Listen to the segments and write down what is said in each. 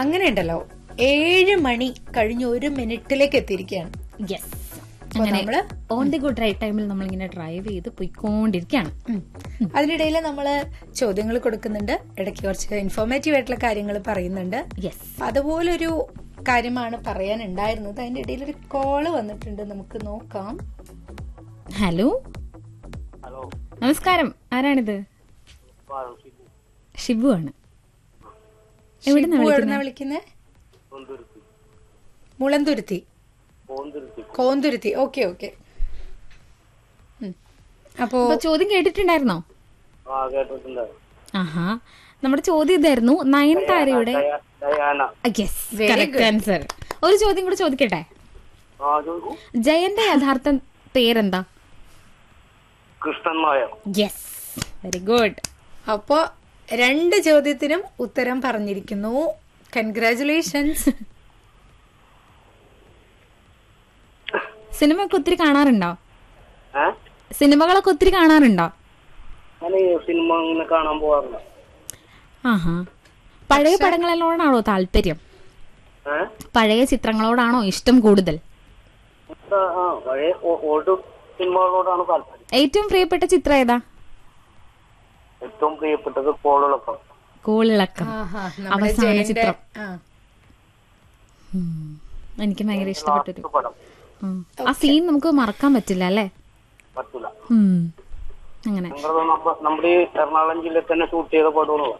അങ്ങനെ ഉണ്ടല്ലോ ഏഴ് മണി കഴിഞ്ഞ് ഒരു മിനിറ്റിലേക്ക് എത്തിയിരിക്കുകയാണ് യെസ് അപ്പൊ അങ്ങനെ നമ്മള് ഓൺ ദി ഗുഡ് റൈറ്റ് ടൈമിൽ നമ്മളിങ്ങനെ ഡ്രൈവ് ചെയ്ത് പോയിക്കൊണ്ടിരിക്കുകയാണ് ഉം. അതിനിടയിൽ നമ്മൾ ചോദ്യങ്ങൾ കൊടുക്കുന്നുണ്ട് ഇടയ്ക്ക് കുറച്ച് ഇൻഫോർമേറ്റീവ് ആയിട്ടുള്ള കാര്യങ്ങൾ പറയുന്നുണ്ട് യെസ് അതുപോലൊരു കാര്യമാണ് പറയാനുണ്ടായിരുന്നത് അതിന്റെ ഇടയിൽ ഒരു കോള് വന്നിട്ടുണ്ട് നമുക്ക് നോക്കാം ഹലോ ഹലോ നമസ്കാരം ആരാണിത് ഷിബു ആണ് എവിടെ ഷിബു എവിടുന്നാ വിളിക്കുന്നത് കോന്തുരുത്തി മുളന്തുരുത്തി കോന്തുരുത്തി കോന്തുരുത്തി ഓക്കെ ഓക്കെ അപ്പോ അപ്പൊ ചോദ്യം കേട്ടിട്ടുണ്ടായിരുന്നോ ആ കേട്ടിട്ടുണ്ട് ആഹാ നമ്മുടെ ചോദ്യം ഇതായിരുന്നു നയൻതാരയുടെ ഡയ- ഡയാന യെസ് കറക്റ്റ് ആൻസർ ഒരു ചോദ്യം കൂടെ ചോദിക്കട്ടെ ആ ചോദിക്കൂ ജയന്റെ യഥാർത്ഥ പേരെന്താ Krishnan Nair yes very good അപ്പോ രണ്ട് ചോദ്യത്തിനും ഉത്തരം പറഞ്ഞിരിക്കുന്നു കൺഗ്രാചുലേഷൻസ് സിനിമയൊക്കെ ഒത്തിരി കാണാറുണ്ടോ ഏ സിനിമകളൊക്കെ ഒത്തിരി കാണാറുണ്ടോ ഞാൻ ഈ സിനിമ ഇങ്ങനെ കാണാൻ പോവാറില്ല ആഹാ പഴയ പടങ്ങളോടാണോ താല്പര്യം ഏ പഴയ ചിത്രങ്ങളോടാണോ ഇഷ്ടം കൂടുതൽ ആ, ആ പഴയ ഓൾഡ് സിനിമകളോടാണ് താല്പര്യം ഏറ്റവും പ്രിയപ്പെട്ട ചിത്രം ഏതാ ഏറ്റവും പ്രിയപ്പെട്ടത് കോളുളക്കം കോളിളക്കം ആഹാ, നമ്മുടെ അവസാന ജയന്റെ ചിത്രം ആ, ഉം. എനിക്ക് ഭയങ്കര ഇഷ്ടപ്പെട്ടൊരു പടം ഉം. ആ സീൻ നമുക്ക് മറക്കാൻ പറ്റില്ല അല്ലേ പറ്റൂല ഉം. അങ്ങനെ ഞങ്ങളുടെ നമ്മ- നമ്മുടെ ഈ എറണാകുളം ജില്ലയിൽ തന്നെ ഷൂട്ട് ചെയ്ത പടമാണ്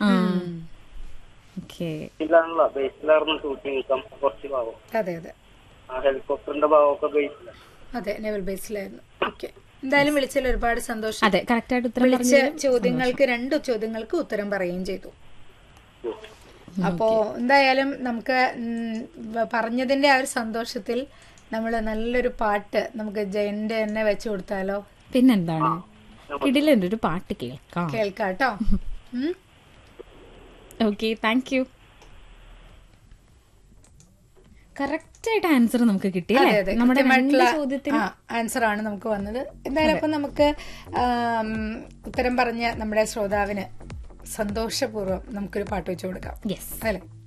ഓക്കെ ജില്ലാണല്ലോ ബേസിലായിരുന്നു ഷൂട്ടിങ് കുറച്ച് ഭാഗം അതെ അതെ ആ ഹെലികോപ്റ്ററിന്റെ ഭാഗമൊക്കെ ബേസിലാണ് അതെ നെവൽ ബേസിലായിരുന്നു ഓക്കെ എന്തായാലും വിളിച്ചതിൽ ഒരുപാട് സന്തോഷം അതെ കറക്റ്റ് ആയിട്ട് ഉത്തരം വിളിച്ച പറഞ്ഞു ചോദ്യങ്ങൾക്ക് രണ്ട് ചോദ്യങ്ങൾക്ക് ഉത്തരം പറയുകയും ചെയ്തു അപ്പോ എന്തായാലും നമുക്ക് ഉം, വ- പറഞ്ഞതിന്റെ ആ ഒരു സന്തോഷത്തിൽ നമ്മൾ നല്ലൊരു പാട്ട് നമുക്ക് ജയന്റെ തന്നെ വെച്ചു കൊടുത്താലോ പിന്നെന്താണ് കിടിലൻ്റെ ഒരു പാട്ട് കേൾക്കാം കേൾക്കാട്ടോ ഉം? ഓക്കെ താങ്ക് യു കറക്റ്റ് ആയിട്ട് ആൻസർ നമുക്ക് കിട്ടി അതെ അല്ലേ അതെ നമ്മുടെ രണ്ട് കൃത്യമായിട്ടുള്ള ചോദ്യത്തിന് ആൻസർ ആണ് നമുക്ക് വന്നത് എന്തായാലും അപ്പൊ നമുക്ക് ആം, ഉത്തരം പറഞ്ഞ നമ്മുടെ ശ്രോതാവിന് സന്തോഷപൂർവ്വം നമുക്കൊരു പാട്ട് വെച്ചു കൊടുക്കാം യെസ് അല്ലേ